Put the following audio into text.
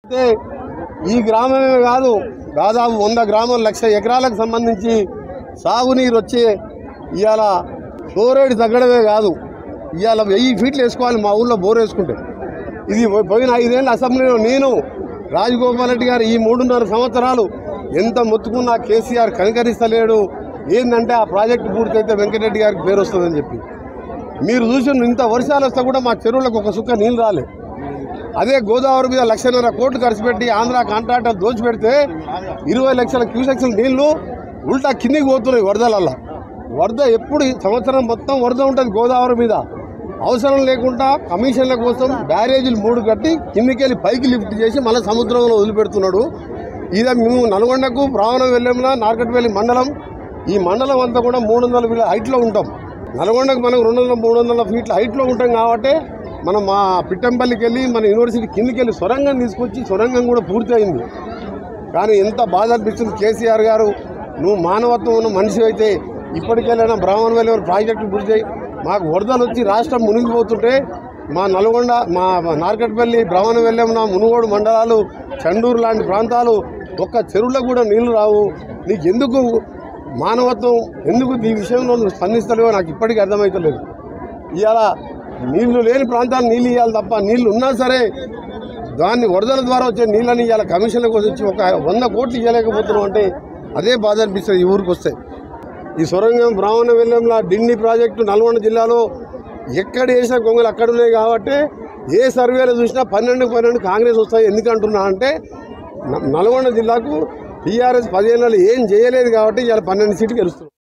అయితే ఈ గ్రామమే కాదు దాదాపు వంద గ్రామాలు లక్ష ఎకరాలకు సంబంధించి సాగునీరు వచ్చే ఇవాళ ఫ్లోరైడ్ తగ్గడమే కాదు ఇవాళ వెయ్యి ఫీట్లు వేసుకోవాలి మా ఊళ్ళో బోర్ వేసుకుంటే ఇది పోయిన ఐదేళ్ళ అసెంబ్లీలో నేను రాజగోపాల్ రెడ్డి గారు ఈ మూడున్నర సంవత్సరాలు ఎంత మొత్తుకున్నా కేసీఆర్ కనికరిస్తలేడు ఏంటంటే ఆ ప్రాజెక్టు పూర్తయితే వెంకటరెడ్డి గారికి పేరు వస్తుందని చెప్పి మీరు చూసిన ఇంత వర్షాలు వస్తే కూడా మా చెరువులకు ఒక సుక్క నీళ్ళు రాలేదు అదే గోదావరి మీద లక్షన్నర కోట్లు ఖర్చు పెట్టి ఆంధ్ర కాంట్రాక్టర్ దోచిపెడితే ఇరవై లక్షల క్యూసెక్స్ల నీళ్లు ఉల్టా కిందికి పోతున్నాయి వరదలల్లా వరద ఎప్పుడు ఈ సంవత్సరం మొత్తం వరద ఉంటుంది గోదావరి మీద అవసరం లేకుండా కమిషన్ల కోసం బ్యారేజీలు మూడు కట్టి కిందికి వెళ్ళి పైకి లిఫ్ట్ చేసి మళ్ళీ సముద్రంలో వదిలిపెడుతున్నాడు ఇదే మేము నల్గొండకు ప్రావణం వెళ్ళాములా నార్కట్పల్లి మండలం ఈ మండలం అంతా కూడా మూడు వందల వీళ్ళ హైట్లో ఉంటాం నల్గొండకు మనం రెండు వందల మూడు వందల ఫీట్ల హైట్లో ఉంటాం కాబట్టి మనం మా పిట్టంపల్లికి వెళ్ళి మన యూనివర్సిటీ కిందికి వెళ్ళి సొరంగం తీసుకొచ్చి సొరంగం కూడా పూర్తి అయింది కానీ ఎంత బాధ అనిపిస్తుంది కేసీఆర్ గారు నువ్వు మానవత్వం ఉన్న మనిషి అయితే ఇప్పటికెళ్ళైనా బ్రాహ్మణ వెళ్ళి ప్రాజెక్టు పూర్తి చేయి మాకు వరదలు వచ్చి రాష్ట్రం మునిగిపోతుంటే మా నల్గొండ మా మా నార్కట్పల్లి బ్రాహ్మణ వెళ్ళం నా మునుగోడు మండలాలు చండూరు లాంటి ప్రాంతాలు ఒక్క చెరువులో కూడా నీళ్లు రావు నీకు ఎందుకు మానవత్వం ఎందుకు ఈ విషయంలో నువ్వు స్పందిస్తలేవో నాకు ఇప్పటికీ అర్థమవుతలేదు ఇవాళ నీళ్లు లేని ప్రాంతాలు నీళ్ళు ఇవ్వాలి తప్ప నీళ్లు ఉన్నా సరే దాన్ని వరదల ద్వారా వచ్చే నీళ్ళని ఇవాళ కమిషన్లకు వచ్చి ఒక వంద కోట్లు ఇవ్వలేకపోతున్నాం అంటే అదే బాధ అనిపిస్తుంది ఈ ఊరికి వస్తే ఈ సొరంగం బ్రాహ్మణ వెల్లంలా డిండి ప్రాజెక్టు నల్గొండ జిల్లాలో ఎక్కడ వేసిన గొంగలు అక్కడ ఉన్నాయి కాబట్టి ఏ సర్వేలో చూసినా పన్నెండు పన్నెండు కాంగ్రెస్ వస్తాయి ఎందుకంటున్నా అంటే న- నల్గొండ జిల్లాకు టీఆర్ఎస్ పదిహేను ఏం చేయలేదు కాబట్టి ఇవాళ పన్నెండు సీట్లు గెలుస్తుంది